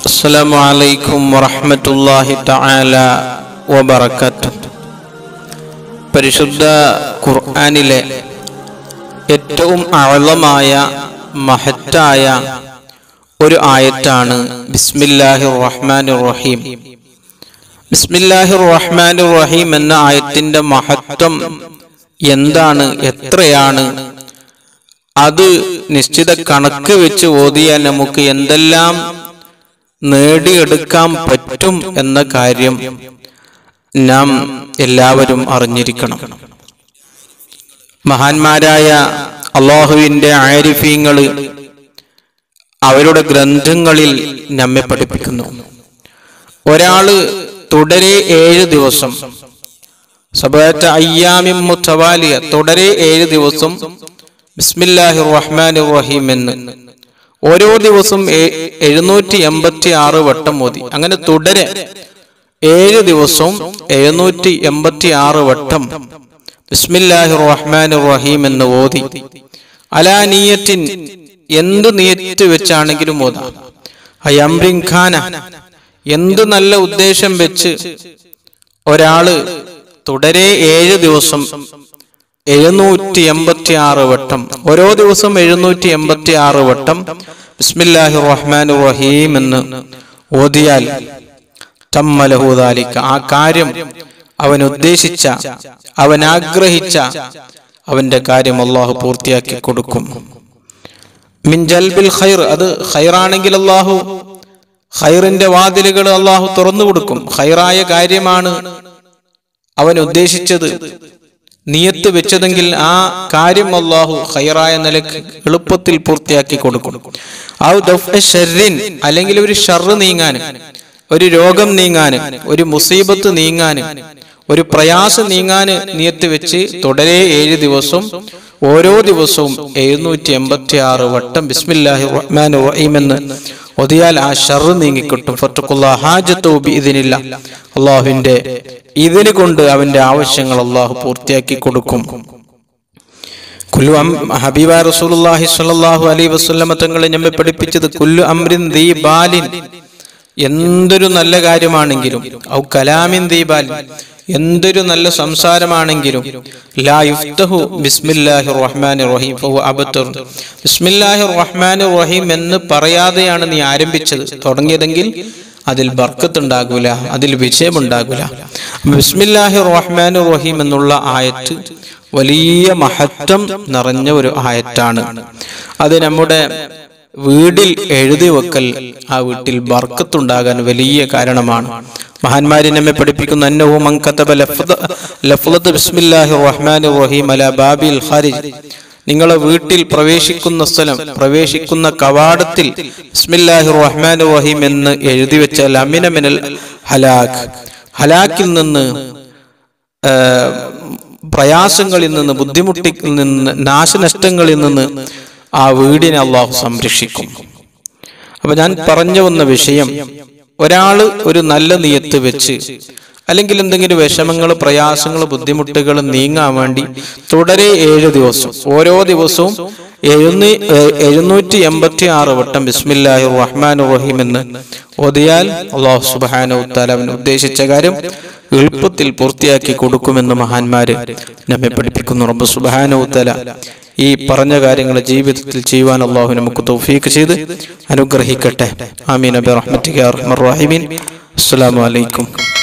السلام عليكم ورحمة الله تعالى وبركاته പരിശുദ്ധ ഖുർആനിലെ ഏറ്റവും ആഴമായ മഹത്തായ ഒരു ആയത്താണ് ബിസ്മില്ലാഹിർ റഹ്മാനിർ റഹീം ബിസ്മില്ലാഹിർ റഹ്മാനിർ റഹീം എന്ന ആയത്തിന്റെ മഹത്വം എന്താണ് എത്രയാണ് അത് നിശ്ചിത കണക്ക് വെച്ച് ഓതിയാൽ നമുക്ക് എന്തെല്ലാം നേടിയെടുക്കാൻ പറ്റും എന്ന കാര്യം നാം എല്ലാവരും അറിഞ്ഞിരിക്കണം മഹാന്മാരായ അള്ളാഹുവിന്റെ ആരിഫീങ്ങള് അവരുടെ ഗ്രന്ഥങ്ങളിൽ നമ്മെ പഠിപ്പിക്കുന്നു ഒരാള് തുടരെ ഏഴ് ദിവസം സബാറ്റ അയ്യാമിം മുത്തവാലിയ തുടരെ ഏഴ് ദിവസം ബിസ്മില്ലാഹി റഹ്മാൻ റഹീം എന്ന് ഓരോ ദിവസം എഴുന്നൂറ്റി എൺപത്തി ആറ് വട്ടം മോദി അങ്ങനെ തുടരെ ഏഴ് ദിവസവും എഴുന്നൂറ്റി എൺപത്തി ആറ് വട്ടം ബിസ്മില്ലാഹി റഹ്മാൻ റഹീം എന്ന് ഓതി അലാ നീയത്തിൻ എന്ത് നീയത്ത് വെച്ചാണെങ്കിലും ഓതാം അയംറിൻ ഖാന എന്ത് നല്ല ഉദ്ദേശം വെച്ച് ഒരാള് തുടരെ ഏഴ് ദിവസം എഴുന്നൂറ്റി എൺപത്തി ആറ് വട്ടം ഓരോ ദിവസം എഴുന്നൂറ്റി എൺപത്തി ആറ് വട്ടം ബിസ്മില്ലാഹി റഹ്മാൻ റഹീം എന്ന് ഓതിയാൽ തമ്മലഹൂദാലിക്ക ആ കാര്യം അവൻ ഉദ്ദേശിച്ച അവൻ ആഗ്രഹിച്ച അവന്റെ കാര്യം അള്ളാഹു പൂർത്തിയാക്കി കൊടുക്കും മിൻ ജൽബിൽ ഖൈർ അത് ഖൈറാണെങ്കിൽ അള്ളാഹു ഖൈറിന്റെ വാതിലുകൾ അള്ളാഹു തുറന്നു കൊടുക്കും ഖൈറായ കാര്യമാണ് അവൻ ഉദ്ദേശിച്ചത് നിയത്ത് വെച്ചതെങ്കിൽ ആ കാര്യം അള്ളാഹു ഖൈറായ നിലക്ക് എളുപ്പത്തിൽ പൂർത്തിയാക്കി കൊടുക്കും ആ ഷെറിൻ അല്ലെങ്കിൽ ഒരു ഷർറ് നീങ്ങാന് ഒരു രോഗം നീങ്ങാന് ഒരു മുസീബത്ത് നീങ്ങാന് ഒരു പ്രയാസം നീങ്ങാന് നിയത്ത് വെച്ച് തുടരെ ഏഴ് ദിവസം ഓരോ ദിവസവും എഴുന്നൂറ്റി എൺപത്തി ആറ് വട്ടം ബിസ്മില്ലാഹി റഹ്മാൻ റഹീം എന്ന് ഒതിയാൽ ആ ഷർറ് നീങ്ങിക്കിട്ടും ഫത്തുക്കുള്ള ഹാജത്തോബി ഇതിനില്ല അള്ളാഹുവിന്റെ ഇതിന് കൊണ്ട് അവന്റെ ആവശ്യങ്ങൾ അള്ളാഹു പൂർത്തിയാക്കി കൊടുക്കും കുല്ലു ഹബീബ റസൂലുള്ളാഹി സ്വല്ലല്ലാഹു അലൈഹി വസല്ലമ തങ്ങളെ നമ്മെ പഠിപ്പിച്ചത് കുല്ലു അംരിൻ ദീ ബാലിൻ എന്തൊരു നല്ല കാര്യമാണെങ്കിലും ഔ കലാമിൻ ദീബാലിൻ എന്തൊരു നല്ല സംസാരമാണെങ്കിലും ലാ യുഫ്തഹു ബിസ്മില്ലാഹിർ റഹ്മാനിർ റഹീം ഫഹു അബത്തർ ബിസ്മില്ലാഹിർ റഹ്മാനിർ റഹീം എന്ന് പറയാതെയാണ് നീ ആരംഭിച്ചത് തുടങ്ങിയതെങ്കിൽ അതിൽ ബർക്കത്ത് ഉണ്ടാകൂല അതിൽ വിജയമുണ്ടാകൂല ബിസ്മില്ലാഹിർ റഹ്മാനിർ റഹീം എന്നുള്ള ആയത്ത് വലിയ മഹത്വം നിറഞ്ഞ ഒരു ആയത്താണ് അത് നമ്മുടെ വീടിൽ എഴുതി വെക്കൽ ആ വീട്ടിൽ ബർക്കത്തുണ്ടാകാൻ വലിയ കാരണമാണ് മഹാന്മാരി നമ്മെ പഠിപ്പിക്കുന്ന അന്നഹു മങ്കത്തബ ലഫ്ലത്ത് ബിസ്മില്ലാഹിർ റഹ്മാനിർ റഹീം അല ബാബിൽ ഖാരിജ് നിങ്ങളെ വീട്ടിൽ പ്രവേശിക്കുന്ന സ്ഥലം പ്രവേശിക്കുന്ന കവാടത്തിൽ ബിസ്മില്ലാഹിർ റഹ്മാനിർ റഹീം എന്ന് എഴുതി വെച്ചാൽ അമിന മിനൽ ഹലാഖ് ഹലാക്കിൽ നിന്ന് പ്രയാസങ്ങളിൽ നിന്ന് ബുദ്ധിമുട്ടിൽ നിന്ന് നാശനഷ്ടങ്ങളിൽ നിന്ന് ആ വീടിനെ അള്ളാഹു സംരക്ഷിക്കും അപ്പൊ ഞാൻ പറഞ്ഞു വന്ന വിഷയം ഒരാള് ഒരു നല്ല നിയത്ത് വെച്ച് അല്ലെങ്കിൽ എന്തെങ്കിലും വിഷമങ്ങൾ പ്രയാസങ്ങൾ ബുദ്ധിമുട്ടുകൾ നീങ്ങാൻ വേണ്ടി തുടരെ ഏഴ് ദിവസം ഓരോ ദിവസവും എഴുന്നൂ എഴുന്നൂറ്റി എൺപത്തി ആറ് വട്ടം ബിസ്മില്ലാഹി റഹ്മാൻ റഹീം എന്ന് ഓതിയാൽ അള്ളാഹു സുബാന ഉത്താല അവൻ ഉദ്ദേശിച്ച കാര്യം എളുപ്പത്തിൽ പൂർത്തിയാക്കി കൊടുക്കുമെന്ന് മഹാന്മാര് നമ്മെ പഠിപ്പിക്കുന്നു റബ്ബ് സുബാന ഉത്തല ഈ പറഞ്ഞ കാര്യങ്ങൾ ജീവിതത്തിൽ ചെയ്യുവാൻ അള്ളാഹു നമുക്ക് തൗഫീക്ക് ചെയ്ത് അനുഗ്രഹിക്കട്ടെ ആമീൻ അബി റഹ്മത്തിക റഹ്മർ റഹീമീൻ അസ്സലാമു അലൈക്കും